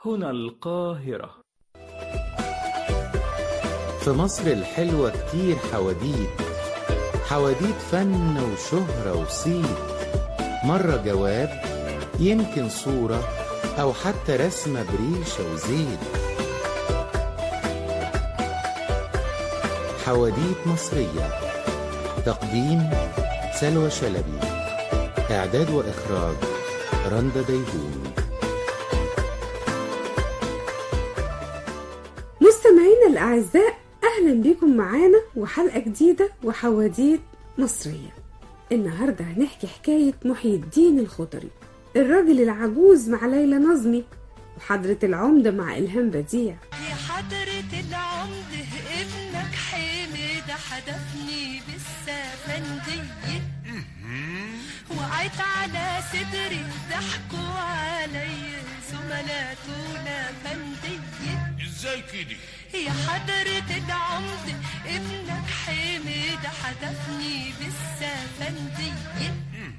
هنا القاهرة في مصر الحلوة كتير حواديت حواديت فن وشهرة وصيت مرة جواب يمكن صورة أو حتى رسمة بريشة وزيت حواديت مصرية تقديم سلوى شلبي إعداد وإخراج رندا ديهون مستمعينا الأعزاء أهلا بكم معانا وحلقة جديدة وحواديت مصرية النهاردة هنحكي حكاية محي الدين الخضري الراجل العجوز مع ليلى نظمي وحضرة العمدة مع إلهام بديع يا حضرة العمدة ابنك حمد حدفني بالسفندية وعيت على صدري ضحكوا علي زملاتنا فندية ازاي كده يا حضرة العمدة ابنك حمد حدفني بالسفندية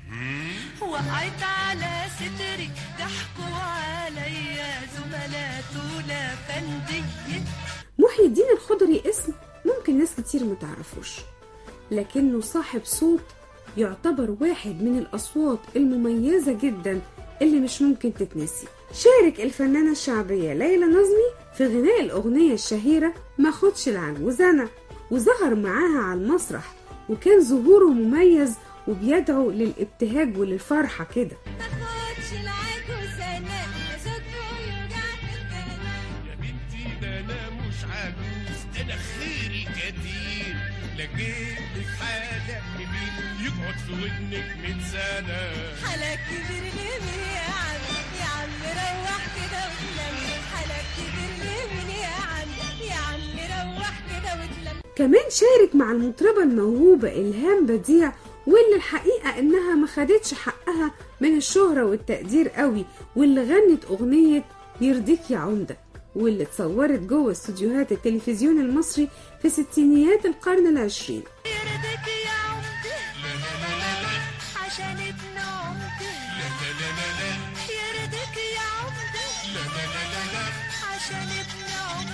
وقعت على صدري ضحكوا علي زملاتنا فندية محي الدين الخضري اسم ممكن ناس كتير متعرفوش لكنه صاحب صوت يعتبر واحد من الأصوات المميزة جدا اللي مش ممكن تتنسي شارك الفنانة الشعبية ليلى نظمي في غناء الأغنية الشهيرة ما خدش العجوز أنا وظهر معاها على المسرح وكان ظهوره مميز وبيدعو للابتهاج وللفرحة كده تاخدش العجوز انا صدره يوجع يا بنتي ده انا مش عجوز انا خيري كتير لقيت لك حاجه جميل يقعد في ودنك 100 سنه حالك كبير لمين يا عم يا عم روح كده وتلم حالك كبير لمين يا عم يا عم روح كده وتلم كمان شارك مع المطربة الموهوبة إلهام بديع واللي الحقيقة إنها ما خدتش حقها من الشهرة والتقدير قوي واللي غنت أغنية يرضيك يا عمدة واللي اتصورت جوه استوديوهات التلفزيون المصري في ستينيات القرن العشرين يرضيك يا عمدة عشان ابن عمدة يرضيك يا عمدة عشان ابن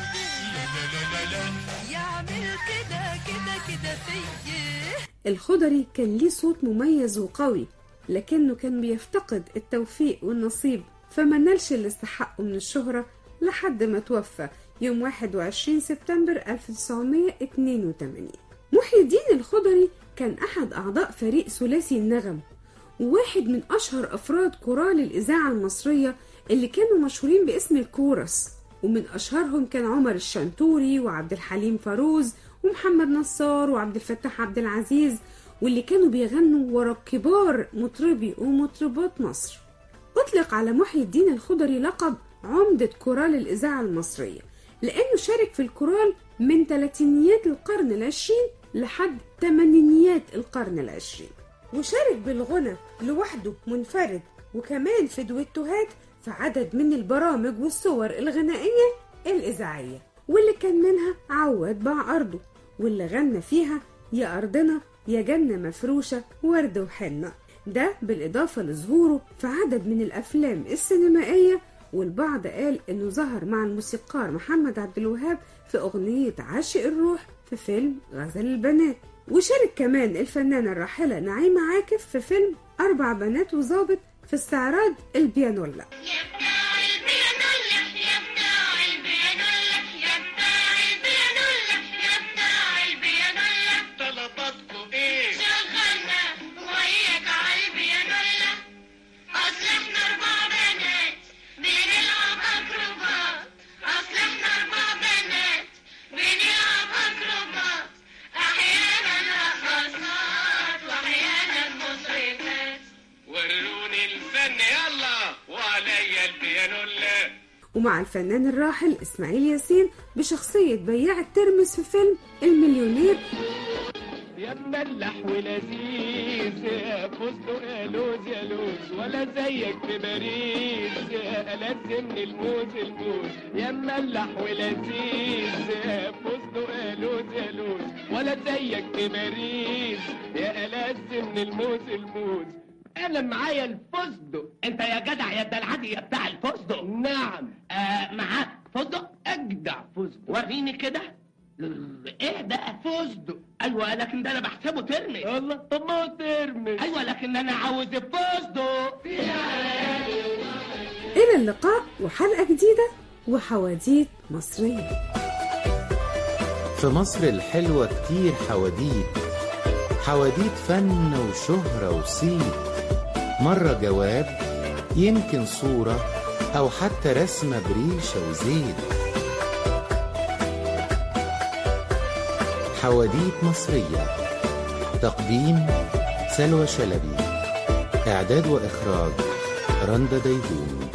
عمدة يعمل كده كده كده فيا الخضري كان ليه صوت مميز وقوي لكنه كان بيفتقد التوفيق والنصيب فما نالش اللي استحقه من الشهرة لحد ما توفى يوم 21 سبتمبر 1982 محي الدين الخضري كان أحد أعضاء فريق ثلاثي النغم وواحد من أشهر أفراد كورال الإذاعة المصرية اللي كانوا مشهورين باسم الكورس ومن أشهرهم كان عمر الشنتوري وعبد الحليم فاروز ومحمد نصار وعبد الفتاح عبد العزيز واللي كانوا بيغنوا ورا كبار مطربي ومطربات مصر أطلق على محي الدين الخضري لقب عمدة كورال الإذاعة المصرية لأنه شارك في الكورال من ثلاثينيات القرن العشرين لحد ثمانينيات القرن العشرين وشارك بالغنى لوحده منفرد وكمان في دويتوهات في عدد من البرامج والصور الغنائية الإذاعية واللي كان منها عواد باع أرضه واللي غنى فيها يا أرضنا يا جنة مفروشة ورد وحنة ده بالإضافة لظهوره في عدد من الأفلام السينمائية والبعض قال إنه ظهر مع الموسيقار محمد عبد الوهاب في أغنية عاشق الروح في فيلم غزل البنات وشارك كمان الفنانة الراحلة نعيمة عاكف في فيلم أربع بنات وظابط في استعراض البيانولا يا بتاع البيانولا يا بتاع البيانولا يا بتاع البيانولا يا بتاع البيانولا طلباتكم ايه شغلنا وياك على البيانولا اصل احنا اربع بنات بنلعب اكروبات اصل احنا اربع بنات بنلعب اكروبات احيانا رقصات واحيانا مصرفات وروني الفن يلا وعليا البيانولا ومع الفنان الراحل إسماعيل ياسين بشخصية بياع الترمس في فيلم المليونير يا مملح ولذيذ يا فستق يا لوز يا لوز ولا زيك في باريس يا ألذ من الموز الموز يا مملح ولذيذ يا فستق يا لوز يا لوز ولا زيك في باريس يا ألذ من الموز الموز انا معايا الفستق انت يا جدع يا الدلعدي يا بتاع الفستق نعم آه معاك فستق اجدع فستق وريني كده ايه ده فستق ايوه لكن ده انا بحسبه ترمس الله طب ما هو ترمس ايوه لكن انا عاوز الفستق إلى اللقاء وحلقة جديدة وحواديت مصرية في مصر الحلوة كتير حواديت حواديت فن وشهرة وصيت مرة جواب يمكن صورة أو حتى رسمة بريشة وزيت حواديت مصرية تقديم سلوى شلبي إعداد وإخراج رندا ديهون